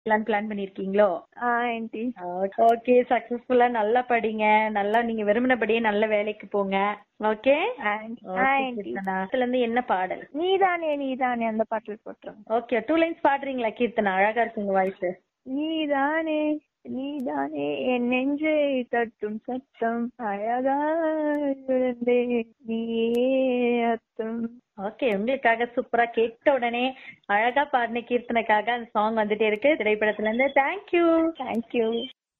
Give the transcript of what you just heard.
plan plan பண்ணிருக்கீங்களோ aunty okay சக்சஸ்ஃபுல்லா நல்லா படிங்க நல்லா நீங்க விரும்பினபடியே நல்ல வேலைக்கு போங்க ஓகே ஆண்டி இதுல இருந்து என்ன பாடல் நீதானே நீதானே அந்த பாட்டில் போட்டுருங்க ஓகே டூ லைன்ஸ் பாடுறீங்களா கீர்த்தனா அழகா இருக்கு உங்க வாய்ஸ் நீதானே நீதானே என் நெஞ்சை தட்டும் சத்தம் அழகாயிருந்தே நீயே அர்த்தம் ஓகே உங்களுக்காக சூப்பரா கேட்ட உடனே அழகா பாடின கீர்த்தனைக்காக அந்த சாங் வந்துட்டே இருக்கு திரைப்படத்துல இருந்து தேங்க்யூ தேங்க்யூ